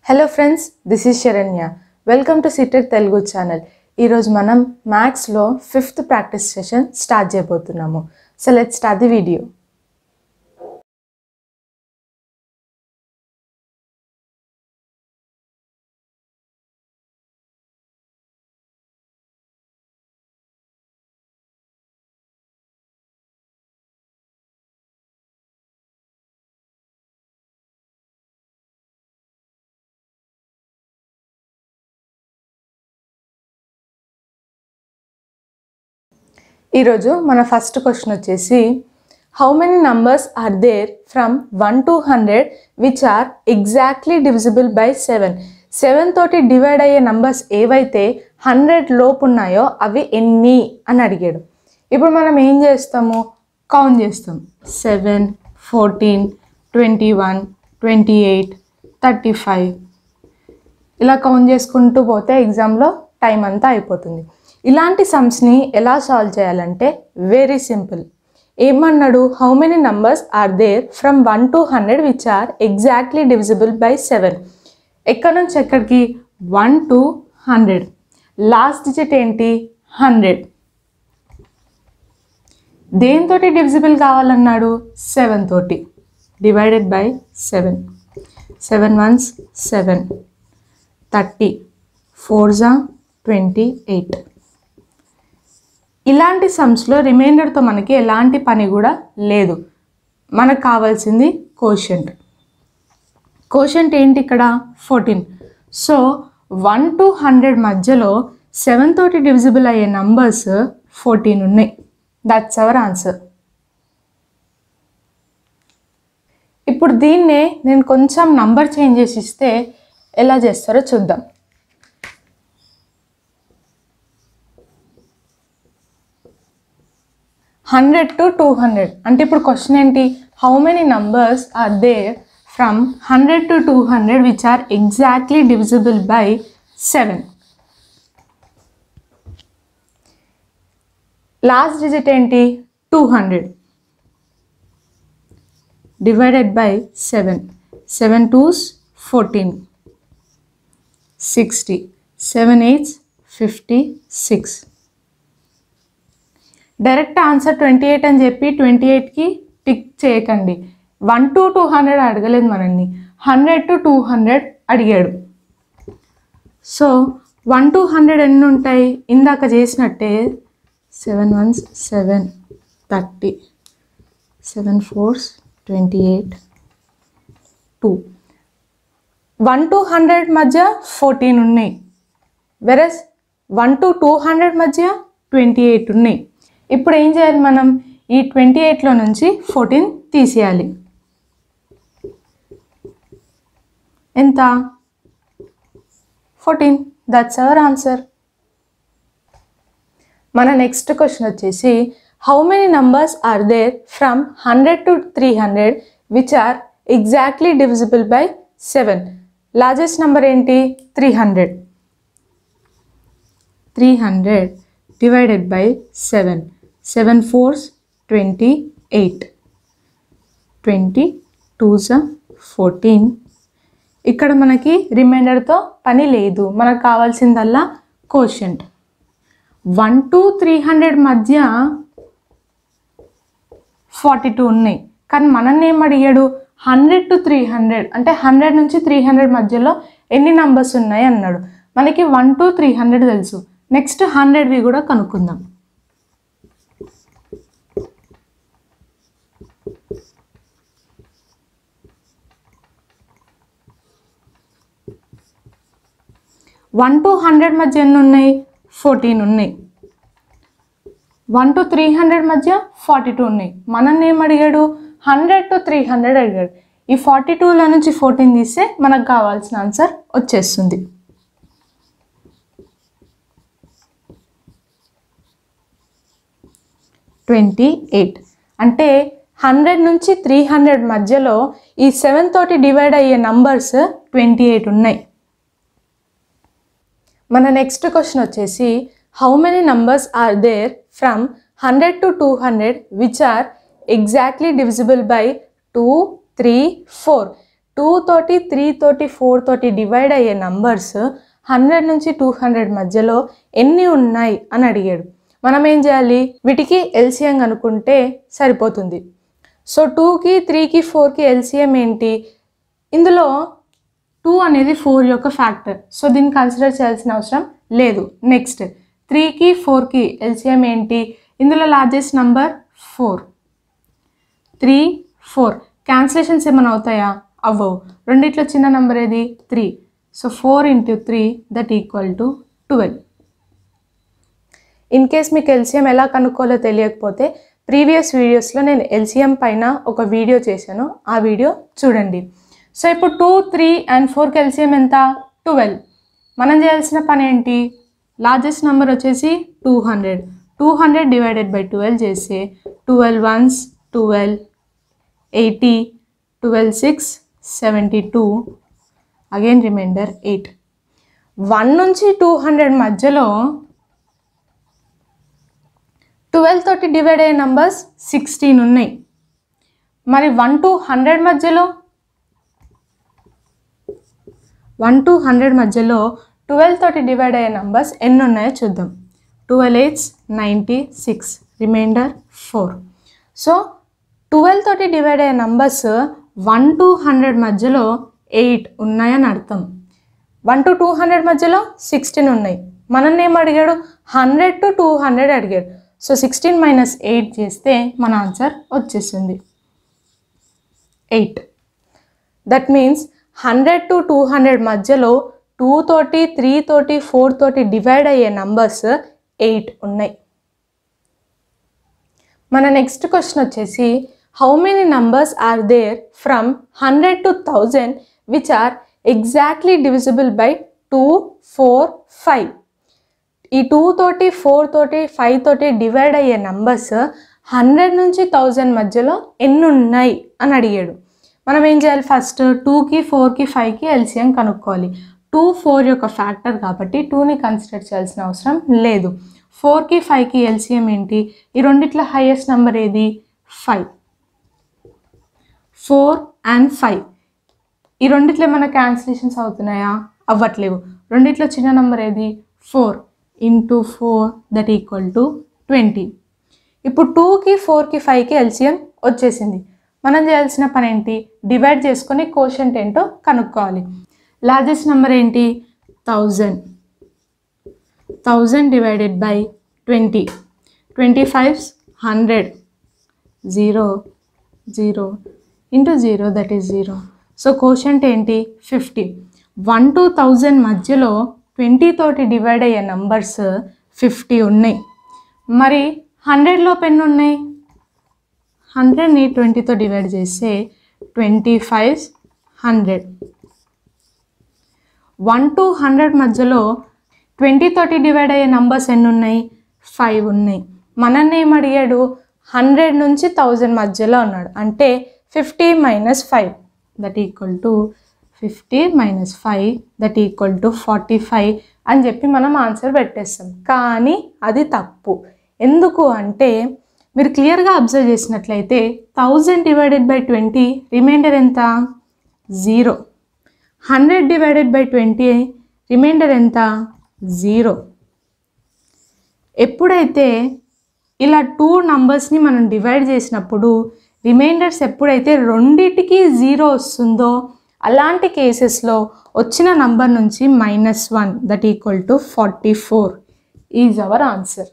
hello friends this is Sharanya welcome to Sitech Telugu channel ఈరోజు మనం మ్యాథ్స్లో ఫిఫ్త్ ప్రాక్టీస్ సెషన్ స్టార్ట్ చేయబోతున్నాము so let start the video ఈరోజు మన ఫస్ట్ క్వశ్చన్ వచ్చేసి how many numbers are there from one to hundred which are exactly divisible by seven seven తోటి divide అయ్యే numbers ఏవైతే హండ్రెడ్ లోపు ఉన్నాయో అవి ఎన్ని అని అడిగాడు ఇప్పుడు మనం ఏం చేస్తాము కౌంట్ చేస్తాం seven fourteen twenty one twenty eight thirty five ఇలా కౌంట్ చేసుకుంటూ పోతే ఎగ్జామ్లో టైం అంతా అయిపోతుంది ఇలాంటి సమ్స్ని ఎలా సాల్వ్ చేయాలంటే వెరీ సింపుల్ ఏమన్నాడు how many numbers are there from one to hundred which are exactly divisible by seven ఎక్కడి నుంచి ఎక్కడికి one to hundred last digit ఏంటి హండ్రెడ్ దేనితోటి డివిజిబుల్ కావాలన్నాడు సెవెన్ తోటి divided by seven seven ones seven thirty four జా twenty eight ఇలాంటి సమ్స్లో రిమైండర్తో మనకి ఎలాంటి పని కూడా లేదు మనకు కావాల్సింది కోషంట్ కోషంట్ ఏంటి ఇక్కడ fourteen so one to hundred మధ్యలో సెవెన్ తోటి డివిజిబుల్ అయ్యే నంబర్స్ ఫోర్టీన్ ఉన్నాయి దట్స్ అవర్ ఆన్సర్ ఇప్పుడు దీన్నే నేను కొంచెం నంబర్ చేంజ్ చేసి ఇస్తే ఎలా చేస్తారో చూద్దాం హండ్రెడ్ టు టూ హండ్రెడ్ అంటే ఇప్పుడు క్వశ్చన్ ఏంటి how many numbers are there from hundred to two hundred which are exactly divisible by seven last digit ఏంటి two hundred divided by seven seven twos fourteen sixty seven eights fifty six direct answer twenty eight అని చెప్పి twenty ఎయిట్కి tick చేయకండి one to two hundred అడగలేదు మనల్ని hundred to two hundred అడిగాడు so one to hundred ఎన్ని ఉంటాయి ఇందాక చేసినట్టే seven ones seven thirty seven fours twenty eight two one to hundred మధ్య ఫోర్టీన్ ఉన్నాయి versus one to two hundred మధ్య ట్వంటీ ఎయిట్ ఉన్నాయి ఇప్పుడు ఏం చేయాలి మనం ఈ ట్వంటీ ఎయిట్లో నుంచి ఫోర్టీన్ తీసేయాలి ఎంత ఫోర్టీన్ దట్స్ అవర్ ఆన్సర్ మన నెక్స్ట్ క్వశ్చన్ వచ్చేసి how many numbers are there from hundred to three hundred which are exactly divisible by seven largest number ఏంటి three hundred three hundred divided by seven seven fours twenty eight twenty టూజా fourteen ఇక్కడ మనకి రిమైండర్తో పని లేదు మనకు కావాల్సిందల్లా quotient one to three hundred మధ్య ఫార్టీ టూ ఉన్నాయి కానీ మనల్ని ఏం అడిగాడు హండ్రెడ్ టు త్రీ హండ్రెడ్ అంటే హండ్రెడ్ నుంచి త్రీ హండ్రెడ్ మధ్యలో ఎన్ని నంబర్స్ ఉన్నాయి అన్నాడు మనకి వన్ టు త్రీ హండ్రెడ్ తెలుసు నెక్స్ట్ హండ్రెడ్వి కూడా కనుక్కుందాం వన్ టు హండ్రెడ్ మధ్య ఎన్ని ఉన్నాయి ఫోర్టీన్ ఉన్నాయి వన్ టు త్రీ హండ్రెడ్ మధ్య ఫార్టీ టూ ఉన్నాయి మనల్ని ఏం అడిగాడు హండ్రెడ్ టు త్రీ హండ్రెడ్ అడిగాడు ఈ ఫార్టీ టూలో నుంచి ఫోర్టీన్ తీస్తే మనకు కావాల్సిన ఆన్సర్ వచ్చేస్తుంది ట్వంటీ ఎయిట్ అంటే హండ్రెడ్ నుంచి త్రీ హండ్రెడ్ మధ్యలో ఈ సెవెన్ తోటి డివైడ్ అయ్యే నంబర్స్ ట్వంటీ ఎయిట్ ఉన్నాయి మన నెక్స్ట్ క్వశ్చన్ వచ్చేసి how many numbers are there from hundred to two hundred which are exactly divisible by two three four two తోటి త్రీ తోటి ఫోర్ తోటి డివైడ్ అయ్యే నంబర్స్ హండ్రెడ్ నుంచి టూ హండ్రెడ్ మధ్యలో ఎన్ని ఉన్నాయి అని అడిగాడు మనం ఏం చేయాలి వీటికి ఎల్సిఎం కనుక్కుంటే సరిపోతుంది సో టూకి త్రీకి ఫోర్కి ఎల్సిఎం ఏంటి ఇందులో టూ అనేది ఫోర్ యొక్క ఫ్యాక్టర్ సో దీన్ని కన్సిడర్ చేయాల్సిన అవసరం లేదు నెక్స్ట్ త్రీకి ఫోర్కి ఎల్సిఎం ఏంటి ఇందులో largest number four three four cancellations ఏమైనా అవుతాయా అవ్వవు రెండిట్లో చిన్న నెంబర్ ఏది three so four into three that equal to twelve in case మీకు ఎల్సిఎం ఎలా కనుక్కోవాలో తెలియకపోతే ప్రీవియస్ వీడియోస్లో నేను ఎల్సిఎం పైన ఒక వీడియో చేశాను ఆ వీడియో చూడండి సో ఇప్పుడు టూ త్రీ అండ్ ఫోర్కి ఎల్సిఎం ఎంత ట్వెల్వ్ మనం చేయాల్సిన పని ఏంటి లార్జెస్ట్ నెంబర్ వచ్చేసి two hundred two hundred divided by twelve చేస్తే twelve ones twelve eighty twelve six seventy two again remainder eight one నుంచి టూ హండ్రెడ్ మధ్యలో ట్వెల్వ్ తోటి డివైడ్ అయ్యే నంబర్స్ సిక్స్టీన్ ఉన్నాయి మరి వన్ టు హండ్రెడ్ మధ్యలో వన్ టు హండ్రెడ్ మధ్యలో twelve తోటి డివైడ్ అయ్యే నంబర్స్ ఎన్ని ఉన్నాయో చూద్దాం twelve eights ninety six reminder four so twelve తోటి డివైడ్ అయ్యే నంబర్స్ వన్ టు హండ్రెడ్ మధ్యలో ఎయిట్ ఉన్నాయని అర్థం వన్ టు టూ హండ్రెడ్ మధ్యలో సిక్స్టీన్ ఉన్నాయి మనల్ని ఏం అడిగాడు హండ్రెడ్ టు టూ హండ్రెడ్ అడిగాడు సో సిక్స్టీన్ మైనస్ ఎయిట్ చేస్తే మన ఆన్సర్ వచ్చేసింది eight that means hundred to two hundred మధ్యలో టూ తోటి త్రీ తోటి ఫోర్ తోటి డివైడ్ అయ్యే నంబర్స్ ఎయిట్ ఉన్నాయి మన నెక్స్ట్ క్వశ్చన్ వచ్చేసి how many numbers are there from hundred to thousand which are exactly divisible by two four five ఈ two తోటి ఫోర్ తోటి ఫైవ్ తోటి డివైడ్ అయ్యే నంబర్స్ హండ్రెడ్ నుంచి థౌజండ్ మధ్యలో ఎన్ని ఉన్నాయి అని అడిగాడు మనం ఏం చేయాలి ఫస్ట్ టూకి ఫోర్కి ఫైవ్కి ఎల్సిఎం కనుక్కోవాలి టూ ఫోర్ యొక్క ఫ్యాక్టర్ కాబట్టి టూని కన్సిడర్ చేయాల్సిన అవసరం లేదు ఫోర్కి ఫైవ్కి ఎల్సిఎం ఏంటి ఈ రెండిట్లో హైయెస్ట్ నెంబర్ ఏది ఫైవ్ ఫోర్ అండ్ ఫైవ్ ఈ రెండిట్లో ఏమైనా క్యాన్సిలేషన్స్ అవుతున్నాయా అవ్వట్లేవు రెండిట్లో చిన్న నెంబర్ ఏది four into four that equal to twenty ఇప్పుడు టూకి ఫోర్కి ఫైవ్కి ఎల్సిఎం వచ్చేసింది మనం చేయాల్సిన పని ఏంటి డివైడ్ చేసుకొని కోషంట్ ఏంటో కనుక్కోవాలి లార్జెస్ట్ నెంబర్ ఏంటి thousand thousand divided by twenty twenty fives hundred zero zero into zero that is zero so quotient ఏంటి ఫిఫ్టీ వన్ టు థౌజండ్ మధ్యలో ట్వంటీ తోటి డివైడ్ అయ్యే నంబర్స్ ఫిఫ్టీ ఉన్నాయి మరి హండ్రెడ్లో పెన్ ఉన్నాయి హండ్రెడ్ని ట్వంటీతో డివైడ్ చేస్తే twenty five hundred one to hundred మధ్యలో ట్వంటీ తోటి డివైడ్ అయ్యే నంబర్స్ ఎన్ని ఉన్నాయి ఫైవ్ ఉన్నాయి మనల్ని ఏం అడిగాడు హండ్రెడ్ నుంచి థౌజండ్ మధ్యలో ఉన్నాడు అంటే fifty minus five that equal to fifty minus five that equal to forty five అని చెప్పి మనం ఆన్సర్ పెట్టేస్తాం కానీ అది తప్పు ఎందుకు అంటే మీరు క్లియర్గా అబ్జర్వ్ చేసినట్లయితే thousand divided by twenty remainder ఎంత zero hundred divided by twenty remainder ఎంత జీరో ఎప్పుడైతే ఇలా టూ నంబర్స్ని మనం డివైడ్ చేసినప్పుడు రిమైండర్స్ ఎప్పుడైతే రెండిటికి జీరో వస్తుందో అలాంటి కేసెస్లో వచ్చిన నంబర్ నుంచి minus one that equal to forty four is our answer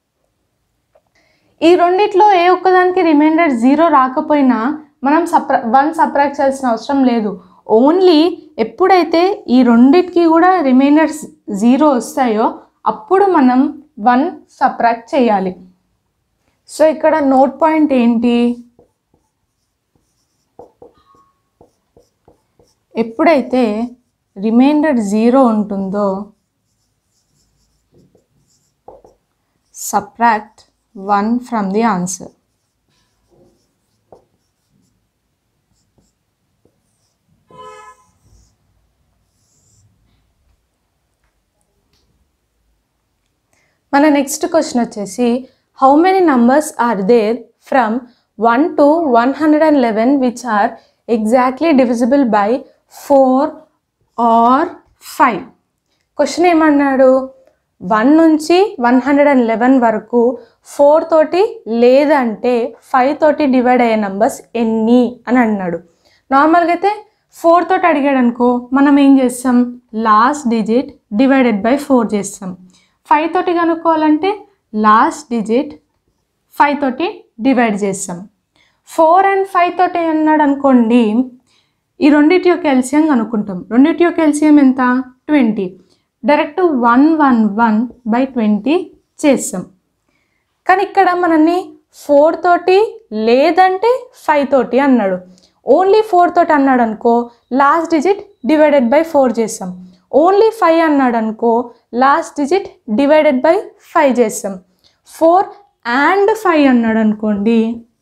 ఈ రెండిట్లో ఏ ఒక్కదానికి రిమైండర్ జీరో రాకపోయినా మనం సప్ర వన్ సప్రాక్ట్ చేయాల్సిన అవసరం లేదు ఓన్లీ ఎప్పుడైతే ఈ రెండిటికి కూడా రిమైండర్స్ జీరో వస్తాయో అప్పుడు మనం వన్ సప్రాక్ట్ చేయాలి సో ఇక్కడ నోట్ పాయింట్ ఏంటి ఎప్పుడైతే రిమైండర్ జీరో ఉంటుందో subtract one from the answer మన నెక్స్ట్ క్వశ్చన్ వచ్చేసి how many numbers are there from one to one hundred and eleven which are exactly divisible by four or five question ఏమన్నాడు one నుంచి one hundred and eleven వరకు four తోటి లేదంటే five తోటి divide అయ్యే numbers ఎన్ని అని అన్నాడు నార్మల్గా అయితే ఫోర్ తోటి అడిగాడు అనుకో మనం ఏం చేస్తాం last digit divided by four చేస్తాం ఫైవ్ తోటి కనుక్కోవాలంటే లాస్ట్ డిజిట్ ఫైవ్ తోటి డివైడ్ చేస్తాం ఫోర్ అండ్ ఫైవ్ తోటి అన్నాడు అనుకోండి ఈ రెండింటి యొక్క ఎల్సియం కనుక్కుంటాం రెండింటి యొక్క ఎల్సియం ఎంత twenty direct one one one by twenty చేస్తాం కానీ ఇక్కడ మనల్ని ఫోర్ తోటి లేదంటే ఫైవ్ తోటి అన్నాడు ఓన్లీ ఫోర్ తోటి అన్నాడు అనుకో last digit divided by four చేస్తాం ఓన్లీ ఫైవ్ అన్నాడు అనుకో last digit divided by five చేస్తాం ఫోర్ అండ్ ఫైవ్ అన్నాడు అనుకోండి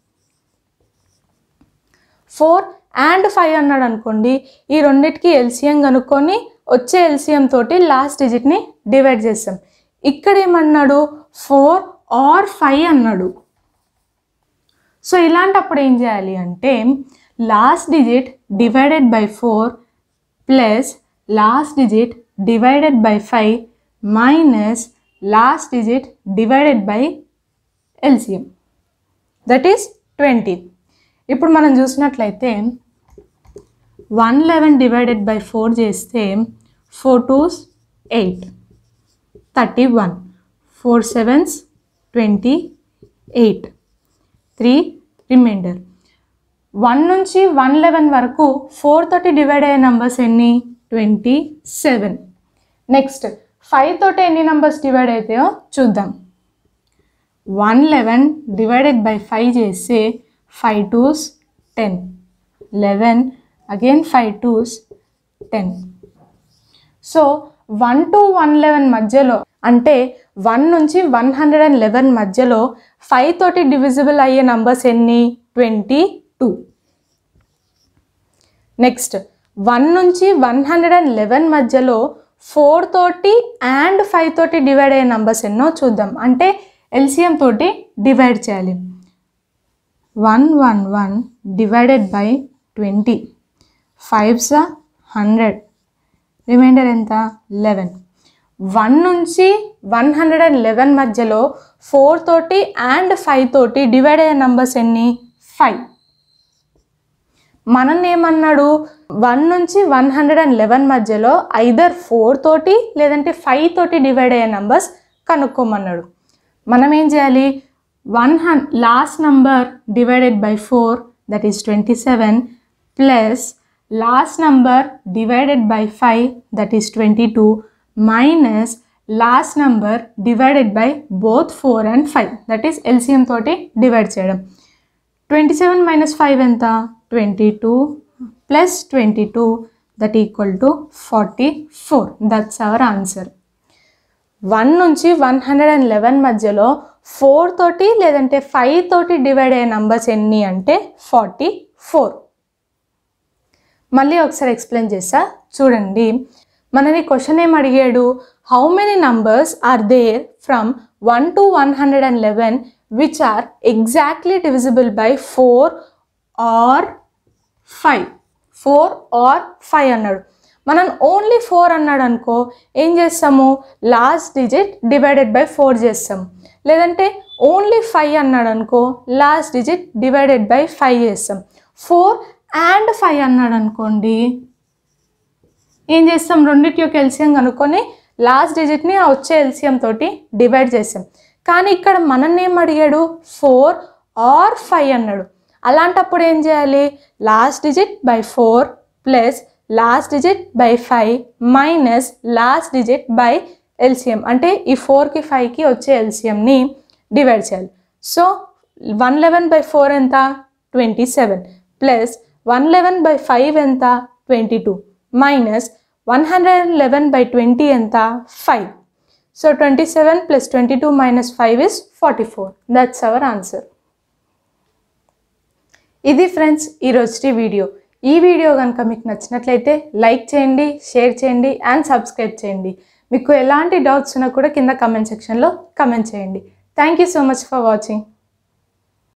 ఫోర్ అండ్ ఫైవ్ అన్నాడు అనుకోండి ఈ రెండిటికి ఎల్సిఎం కనుక్కొని వచ్చే ఎల్సిఎం తోటి లాస్ట్ డిజిట్ని డివైడ్ చేస్తాం ఇక్కడ ఏమన్నాడు ఫోర్ ఆర్ ఫైవ్ అన్నాడు సో ఇలాంటప్పుడు ఏం చేయాలి అంటే last digit divided by four plus last digit divided by five minus last digit divided by LCM that is twenty ఇప్పుడు మనం చూసినట్లయితే one eleven divided by four చేస్తే four twos eight thirty one four sevens twenty eight three remainder one నుంచి one eleven వరకు four తోటి divide అయ్యే numbers ఎన్ని twenty seven next five తోటి ఎన్ని నెంబర్స్ డివైడ్ అవుతాయో చూద్దాం one eleven divided by five చేస్తే five twos ten eleven again five twos ten so one to one eleven మధ్యలో అంటే వన్ నుంచి వన్ హండ్రెడ్ అండ్ లెవెన్ మధ్యలో ఫైవ్ తోటి డివిజిబుల్ అయ్యే నంబర్స్ ఎన్ని ట్వంటీ టూ నెక్స్ట్ వన్ నుంచి వన్ హండ్రెడ్ అండ్ లెవెన్ మధ్యలో ఫోర్ తోటి అండ్ ఫైవ్ తోటి డివైడ్ అయ్యే నంబర్స్ ఎన్నో చూద్దాం అంటే ఎల్సిఎం తోటి డివైడ్ చేయాలి one one one divided by twenty fives hundred remainder ఎంత లెవెన్ వన్ నుంచి వన్ హండ్రెడ్ అండ్ లెవెన్ మధ్యలో ఫోర్ తోటి అండ్ ఫైవ్ తోటి డివైడ్ అయ్యే నంబర్స్ ఎన్ని ఫైవ్ మనల్ని ఏమన్నాడు వన్ నుంచి వన్ హండ్రెడ్ అండ్ లెవెన్ మధ్యలో ఐదర్ ఫోర్ తోటి లేదంటే ఫైవ్ తోటి డివైడ్ అయ్యే నంబర్స్ కనుక్కోమన్నాడు మనం ఏం చేయాలి వన్ హన్ last number divided by four that is twenty seven plus last number divided by five that is twenty two minus last number divided by both four and five that is LCM తోటి divide చేయడం twenty seven minus five ఎంత twenty two plus twenty two that equal to forty four that's our answer one నుంచి one hundred and eleven మధ్యలో four తోటి లేదంటే five తోటి divide అయ్యే numbers ఎన్ని అంటే ఫార్టీ ఫోర్ మళ్ళీ ఒకసారి ఎక్స్ప్లెయిన్ చేస్తా చూడండి మనని క్వశ్చన్ ఏం అడిగాడు how many numbers are there from one to one hundred and eleven which are exactly divisible by four or five four or five అన్నాడు మనం ఓన్లీ ఫోర్ అన్నాడు అనుకో ఏం చేస్తాము last digit divided by four చేస్తాం లేదంటే ఓన్లీ ఫైవ్ అన్నాడు అనుకో last digit divided by five చేస్తాం ఫోర్ అండ్ ఫైవ్ అన్నాడు అనుకోండి ఏం చేస్తాం రెండింటి యొక్క ఎల్సిఎం కనుక్కొని లాస్ట్ డిజిట్ని ఆ వచ్చే ఎల్సిఎం తోటి డివైడ్ చేస్తాం కానీ ఇక్కడ మనల్ని ఏం అడిగాడు ఫోర్ ఆర్ ఫైవ్ అన్నాడు అలాంటప్పుడు ఏం చేయాలి last digit by four plus last digit by five minus last digit by LCM అంటే ఈ ఫోర్కి ఫైవ్కి వచ్చే ఎల్సిఎంని డివైడ్ చేయాలి so one eleven by four ఎంత twenty seven plus one eleven by five ఎంత twenty two minus one hundred and eleven by twenty ఎంత five so twenty seven plus twenty two minus five is forty four that's our answer ఇది friends ఈరోజు video ఈ video కనుక మీకు నచ్చినట్లయితే like చేయండి share చేయండి అండ్ సబ్స్క్రైబ్ చేయండి మీకు ఎలాంటి డౌట్స్ ఉన్నా కూడా కింద కమెంట్ సెక్షన్లో కమెంట్ చేయండి thank you so much for watching